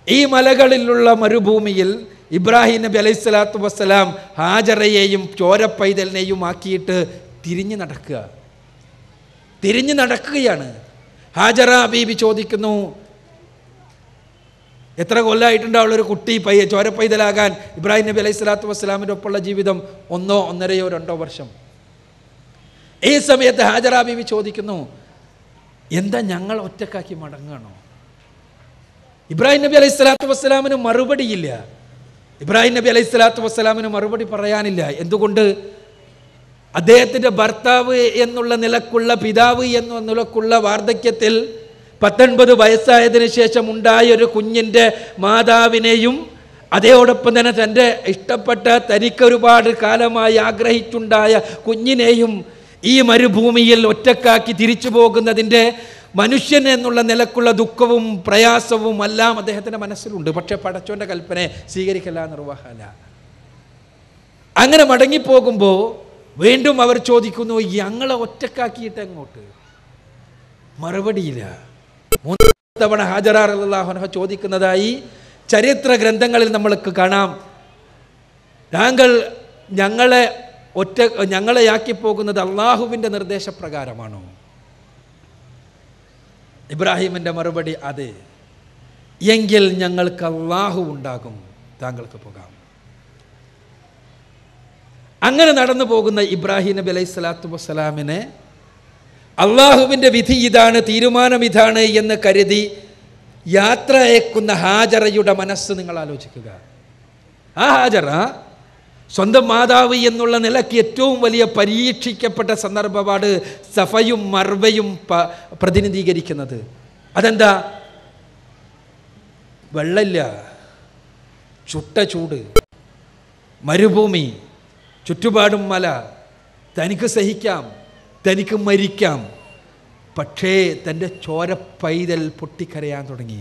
ഈ മലകളിലുള്ള മരുഭൂമിയിൽ ഇബ്രാഹിം നബി അലൈഹി സ്വലാത്തു വസ്സലാം ഹാജറയെയും ചോരപ്പൈതലിനെയും ആക്കിയിട്ട് തിരിഞ്ഞു നടക്കുക തിരിഞ്ഞു നടക്കുകയാണ് ഹാജറ ബീബി ചോദിക്കുന്നു എത്ര കൊല്ലമായിട്ടുണ്ടാവുള്ള ഒരു കുട്ടി പയ്യ ചോരപ്പൈതലാകാൻ ഇബ്രാഹിം നബി അലൈഹി സ്വലാത്തു വസ്സലാമിൻ്റെ ഒപ്പമുള്ള ജീവിതം ഒന്നോ ഒന്നരയോ രണ്ടോ വർഷം ഈ സമയത്ത് ഹാജറ ബീബി ചോദിക്കുന്നു എന്താ ഞങ്ങൾ ഒറ്റക്കാക്കി മടങ്ങാണോ ഇബ്രാഹിം നബി അലൈഹി സ്വലാത്തു വസ്സലാമിന് മറുപടിയില്ല ഇബ്രാഹിം നബി അലൈഹി സ്വലാത്തു വസ്സലാമിന് മറുപടി പറയാനില്ല എന്തുകൊണ്ട് അദ്ദേഹത്തിൻ്റെ ഭർത്താവ് എന്നുള്ള നിലക്കുള്ള പിതാവ് എന്ന നിലക്കുള്ള വാർദ്ധക്യത്തിൽ പത്തൊൻപത് വയസ്സായതിനു ശേഷം ഉണ്ടായ ഒരു കുഞ്ഞിൻ്റെ മാതാവിനെയും അതോടൊപ്പം തന്നെ തൻ്റെ ഇഷ്ടപ്പെട്ട തനിക്കൊരുപാട് കാലമായി ആഗ്രഹിച്ചുണ്ടായ കുഞ്ഞിനെയും ഈ മരുഭൂമിയിൽ ഒറ്റക്കാക്കി തിരിച്ചു പോകുന്നതിൻ്റെ മനുഷ്യൻ എന്നുള്ള നിലക്കുള്ള ദുഃഖവും പ്രയാസവും എല്ലാം അദ്ദേഹത്തിൻ്റെ മനസ്സിലുണ്ട് പക്ഷേ പടച്ചോൻ്റെ കൽപ്പനയെ സ്വീകരിക്കല്ല നിർവാഹമല്ല അങ്ങനെ മടങ്ങിപ്പോകുമ്പോൾ വീണ്ടും അവർ ചോദിക്കുന്നു ഞങ്ങളെ ഒറ്റക്കാക്കിയിട്ട് എങ്ങോട്ട് മറുപടിയില്ല മൂന്ന് തവണ ഹാജറാർ അള്ളാഹുനഹ ചോദിക്കുന്നതായി ചരിത്ര ഗ്രന്ഥങ്ങളിൽ നമ്മൾക്ക് കാണാം താങ്കൾ ഞങ്ങളെ ഒറ്റ ഞങ്ങളെ ആക്കിപ്പോകുന്നത് അള്ളാഹുവിൻ്റെ നിർദ്ദേശപ്രകാരമാണോ ഇബ്രാഹിമിൻ്റെ മറുപടി അതെ എങ്കിൽ ഞങ്ങൾക്ക് അള്ളാഹു ഉണ്ടാകും താങ്കൾക്ക് പോകാം അങ്ങനെ നടന്നു പോകുന്ന ഇബ്രാഹിം നബി അലൈഹി സ്വലാത്തു വസ്സലാമിനെ അള്ളാഹുവിൻ്റെ വിധി ഇതാണ് തീരുമാനം ഇതാണ് എന്ന് കരുതി യാത്ര അയക്കുന്ന ഹാജറയുടെ മനസ്സ് നിങ്ങൾ ആലോചിക്കുക ആ ഹാജറ സ്വന്തം മാതാവ് എന്നുള്ള നിലയ്ക്ക് ഏറ്റവും വലിയ പരീക്ഷിക്കപ്പെട്ട സന്ദർഭമാണ് സഫയും മർവയും പ- പ്രതിനിധീകരിക്കുന്നത് അതെന്താ വെള്ളമില്ല ചുട്ട ചൂട് മരുഭൂമി ചുറ്റുപാടും മല തനിക്ക് സഹിക്കാം തനിക്ക് മരിക്കാം പക്ഷേ തൻ്റെ ചോര പൈതൽ പൊട്ടിക്കരയാൻ തുടങ്ങി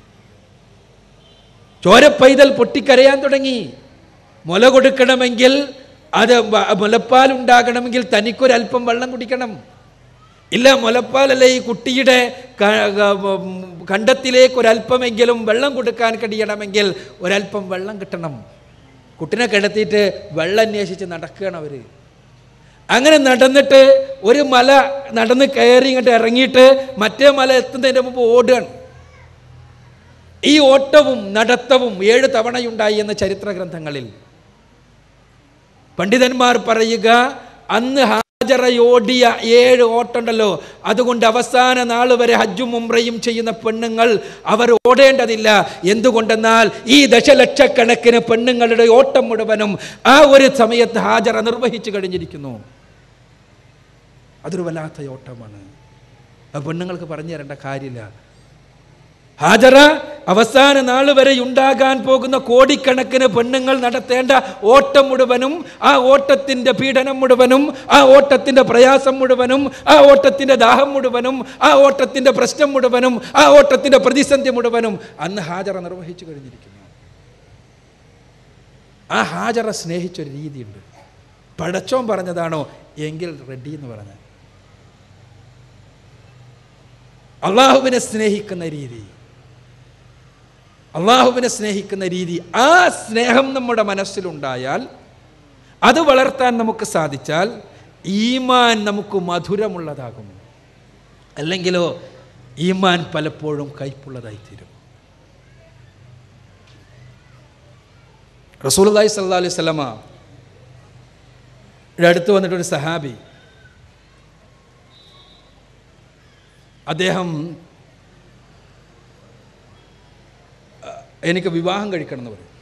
ചോര പൈതൽ പൊട്ടിക്കരയാൻ തുടങ്ങി മുല കൊടുക്കണമെങ്കിൽ അത് വ- മുലപ്പാൽ ഉണ്ടാകണമെങ്കിൽ തനിക്കൊരല്പം വെള്ളം കുടിക്കണം ഇല്ല മുലപ്പാലല്ല ഈ കുട്ടിയുടെ ക- ക- ഉം, കണ്ടത്തിലേക്ക് ഒരല്പമെങ്കിലും വെള്ളം കൊടുക്കാൻ കഴിയണമെങ്കിൽ ഒരല്പം വെള്ളം കിട്ടണം കുട്ടിനെ കിടത്തിയിട്ട് വെള്ളം അന്വേഷിച്ച് നടക്കുകയാണ് അവർ അങ്ങനെ നടന്നിട്ട് ഒരു മല നടന്ന് കയറി ഇങ്ങോട്ട് ഇറങ്ങിയിട്ട് മറ്റേ മല എത്തുന്നതിന് മുമ്പ് ഓടുകയാണ് ഈ ഓട്ടവും നടത്തവും ഏഴ് തവണയുണ്ടായി എന്ന ചരിത്ര ഗ്രന്ഥങ്ങളിൽ പണ്ഡിതന്മാർ പറയുക അന്ന് ഹാജറയോടിയ ഏഴ് ഓട്ടുണ്ടല്ലോ അതുകൊണ്ട് അവസാന നാൾ വരെ ഹജ്ജും ഉംറയും ചെയ്യുന്ന പെണ്ണുങ്ങൾ അവർ ഓടേണ്ടതില്ല എന്തുകൊണ്ടെന്നാൽ ഈ ദശലക്ഷക്കണക്കിന് പെണ്ണുങ്ങളുടെ ഓട്ടം മുഴുവനും ആ ഒരു സമയത്ത് ഹാജറ നിർവഹിച്ചു കഴിഞ്ഞിരിക്കുന്നു അതൊരു വല്ലാത്ത ഓട്ടമാണ് ആ പെണ്ണുങ്ങൾക്ക് പറഞ്ഞു തരേണ്ട കാര്യമില്ല ഹാജറ അവസാന നാൾ വരെ ഉണ്ടാകാൻ പോകുന്ന കോടിക്കണക്കിന് പെണ്ണുങ്ങൾ നടത്തേണ്ട ഓട്ടം മുഴുവനും ആ ഓട്ടത്തിൻ്റെ പീഡനം മുഴുവനും ആ ഓട്ടത്തിൻ്റെ പ്രയാസം മുഴുവനും ആ ഓട്ടത്തിൻ്റെ ദാഹം മുഴുവനും ആ ഓട്ടത്തിൻ്റെ പ്രശ്നം മുഴുവനും ആ ഓട്ടത്തിൻ്റെ പ്രതിസന്ധി മുഴുവനും അന്ന് ഹാജറ നിർവഹിച്ചു കഴിഞ്ഞിരിക്കുന്നു ആ ഹാജറ സ്നേഹിച്ചൊരു രീതിയുണ്ട് പടച്ചോൻ പറഞ്ഞതാണോ എങ്കിൽ റെഡി എന്ന് പറഞ്ഞ അള്ളാഹുവിനെ സ്നേഹിക്കുന്ന രീതി അള്ളാഹുവിനെ സ്നേഹിക്കുന്ന രീതി ആ സ്നേഹം നമ്മുടെ മനസ്സിലുണ്ടായാൽ അത് വളർത്താൻ നമുക്ക് സാധിച്ചാൽ ഈമാൻ നമുക്ക് മധുരമുള്ളതാകും അല്ലെങ്കിലോ ഈമാൻ പലപ്പോഴും കയ്പുള്ളതായിത്തീരും റസൂലുള്ളാഹി സ്വല്ലല്ലാഹു അലൈഹി വസല്ലമ ഇവിടെ അടുത്ത് വന്നിട്ടൊരു സഹാബി അദ്ദേഹം അഹ്, എനിക്ക് വിവാഹം കഴിക്കണം എന്ന് പറയും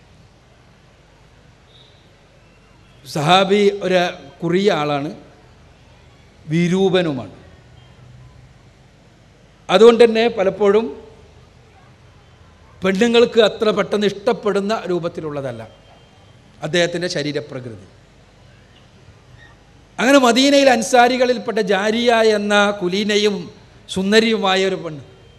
സഹാബി ഒരു കുറിയ ആളാണ് വിരൂപനുമാണ് അതുകൊണ്ട് തന്നെ പലപ്പോഴും പെണ്ണുങ്ങൾക്ക് അത്ര പെട്ടെന്ന് ഇഷ്ടപ്പെടുന്ന രൂപത്തിലുള്ളതല്ല അദ്ദേഹത്തിൻ്റെ ശരീരപ്രകൃതി അങ്ങനെ മദീനയിൽ അൻസാരികളിൽപ്പെട്ട ജാരിയ എന്ന കുലീനയും സുന്ദരിയുമായ ഒരു പെണ്ണ്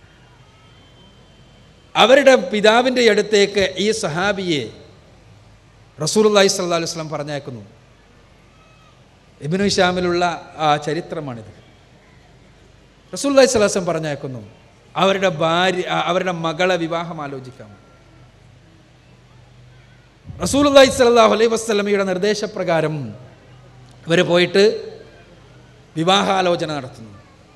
അവരുടെ പിതാവിൻ്റെ അടുത്തേക്ക് ഈ സഹാബിയെ റസൂലുള്ളാഹി സ്വല്ലല്ലാഹു അലൈഹി വസല്ലം പറഞ്ഞേക്കുന്നു ഇബ്നു ഹിശാമിലുള്ള ആ ചരിത്രമാണിത് റസൂലുള്ളാഹി സ്വല്ലല്ലാഹു അലൈഹി വസല്ലം പറഞ്ഞേക്കുന്നു അവരുടെ ഭാര്യ ആ, അവരുടെ മകളെ വിവാഹം ആലോചിക്കാം റസൂലുള്ളാഹി സ്വല്ലല്ലാഹു അലൈഹി വസല്ലമയുടെ നിർദ്ദേശപ്രകാരം ഇവർ പോയിട്ട് വിവാഹാലോചന നടത്തുന്നു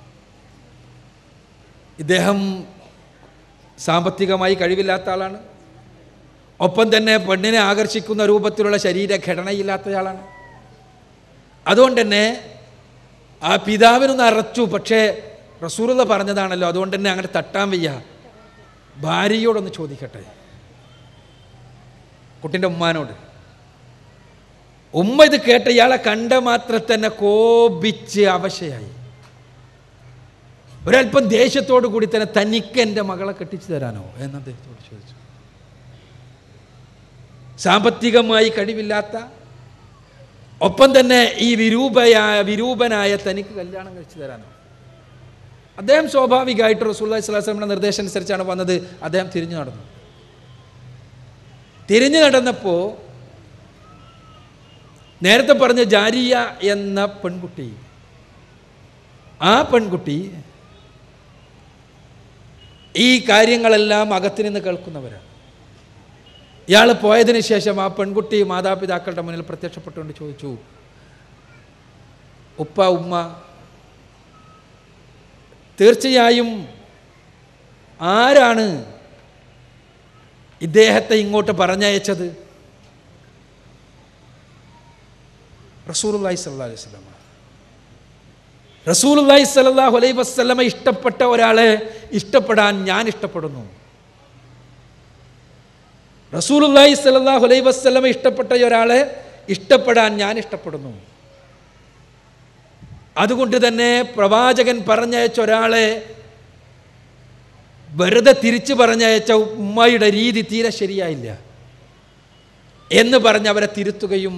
ഇദ്ദേഹം സാമ്പത്തികമായി കഴിവില്ലാത്ത ആളാണ് ഒപ്പം തന്നെ പെണ്ണിനെ ആകർഷിക്കുന്ന രൂപത്തിലുള്ള ശരീരഘടനയില്ലാത്തയാളാണ് അതുകൊണ്ട് തന്നെ ആ പിതാവിനൊന്ന് അറച്ചു പക്ഷേ റസൂറുള്ള പറഞ്ഞതാണല്ലോ അതുകൊണ്ട് തന്നെ അങ്ങനെ തട്ടാൻ വയ്യ ഭാര്യയോടൊന്ന് ചോദിക്കട്ടെ കുട്ടിൻ്റെ ഉമ്മാനോട് ഉമ്മ ഇത് കേട്ട ഇയാളെ കണ്ട മാത്രം തന്നെ കോപിച്ച് അവശയായി ഒരല്പം ദേഷ്യത്തോടു കൂടി തന്നെ തനിക്ക് എൻ്റെ മകളെ കെട്ടിച്ചു തരാനോ എന്ന് അദ്ദേഹത്തോട് ചോദിച്ചു സാമ്പത്തികമായി കഴിവില്ലാത്ത ഒപ്പം തന്നെ ഈ വിരൂപയായ വിരൂപനായ തനിക്ക് കല്യാണം കഴിച്ചു തരാനോ അദ്ദേഹം സ്വാഭാവികമായിട്ട് റസൂല്ലാ സ്വലാസ്ലമിൻ്റെ നിർദ്ദേശം അനുസരിച്ചാണ് വന്നത് അദ്ദേഹം തിരിഞ്ഞു നടന്നു തിരിഞ്ഞു നടന്നപ്പോൾ നേരത്തെ പറഞ്ഞ ജാരിയ എന്ന പെൺകുട്ടി ആ പെൺകുട്ടി ഈ കാര്യങ്ങളെല്ലാം അകത്തു നിന്ന് കേൾക്കുന്നവരാണ് ഇയാൾ പോയതിന് ശേഷം ആ പെൺകുട്ടി മാതാപിതാക്കളുടെ മുന്നിൽ പ്രത്യക്ഷപ്പെട്ടുകൊണ്ട് ചോദിച്ചു ഉപ്പ ഉമ്മ തീർച്ചയായും ആരാണ് ഇദ്ദേഹത്തെ ഇങ്ങോട്ട് പറഞ്ഞയച്ചത് റസൂലുള്ളാഹി സ്വല്ലല്ലാഹു അലൈഹി വസല്ലമ റസൂലുള്ളാഹി സ്വല്ലല്ലാഹു അലൈഹി വസല്ലമ ഇഷ്ടപ്പെട്ട ഒരാളെ ഇഷ്ടപ്പെടാൻ ഞാൻ ഇഷ്ടപ്പെടുന്നു റസൂലുള്ളാഹി സ്വല്ലല്ലാഹു അലൈഹി വസല്ലമ ഇഷ്ടപ്പെട്ട ഒരാളെ ഇഷ്ടപ്പെടാൻ ഞാൻ ഇഷ്ടപ്പെടുന്നു അതുകൊണ്ട് തന്നെ പ്രവാചകൻ പറഞ്ഞയച്ച ഒരാളെ വെറുതെ തിരിച്ചു പറഞ്ഞയച്ച ഉമ്മയുടെ രീതി തീരെ ശരിയായില്ല എന്ന് പറഞ്ഞ് അവരെ തിരുത്തുകയും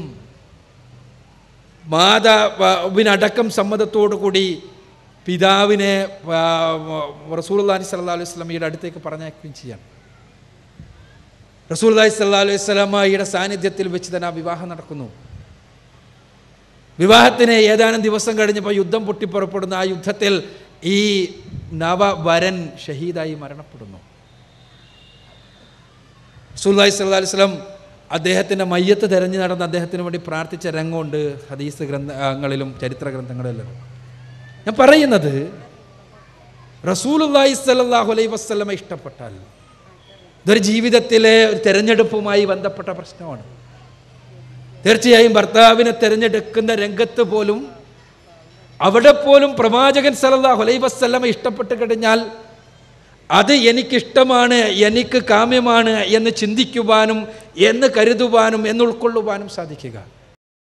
മാതാവിനടക്കം സമ്മതത്തോടു കൂടി പിതാവിനെ റസൂൽല്ലാഹി സല്ലാ അലൈഹി സ്വലമയുടെ അടുത്തേക്ക് പറഞ്ഞയക്കുകയും ചെയ്യാം റസൂൽല്ലാഹി സല്ലാ അലൈഹി സ്വലമയുടെ സാന്നിധ്യത്തിൽ വെച്ച് തന്നെ ആ വിവാഹം നടക്കുന്നു വിവാഹത്തിന് ഏതാനും ദിവസം കഴിഞ്ഞപ്പോൾ യുദ്ധം പൊട്ടിപ്പുറപ്പെടുന്ന ആ യുദ്ധത്തിൽ ഈ നവവരൻ ഷഹീദായി മരണപ്പെടുന്നു റസൂൽല്ലാഹി സല്ലാ അലൈഹി സ്വലം അദ്ദേഹത്തിൻ്റെ മയ്യത്ത് തിരഞ്ഞു നടന്ന് അദ്ദേഹത്തിന് വേണ്ടി പ്രാർത്ഥിച്ച രംഗമുണ്ട് ഹദീസ് ഗ്രന്ഥങ്ങളിലും ചരിത്ര ഗ്രന്ഥങ്ങളിലും ഞാൻ പറയുന്നത് റസൂലുല്ലാഹി സ്വല്ലല്ലാഹു അലൈഹി വസല്ലമ ഇഷ്ടപ്പെട്ടാൽ ഇതൊരു ജീവിതത്തിലെ ഒരു തിരഞ്ഞെടുപ്പുമായി ബന്ധപ്പെട്ട പ്രശ്നമാണ് തീർച്ചയായും ഭർത്താവിനെ തിരഞ്ഞെടുക്കുന്ന രംഗത്ത് പോലും അവിടെ പോലും പ്രവാചകൻ സല്ലല്ലാഹു അലൈഹി വസല്ലമ ഇഷ്ടപ്പെട്ട് കഴിഞ്ഞാൽ അത് എനിക്കിഷ്ടമാണ് എനിക്ക് കാമ്യമാണ് എന്ന് ചിന്തിക്കുവാനും എന്ന് കരുതുവാനും എന്ന് ഉൾക്കൊള്ളുവാനും സാധിക്കുക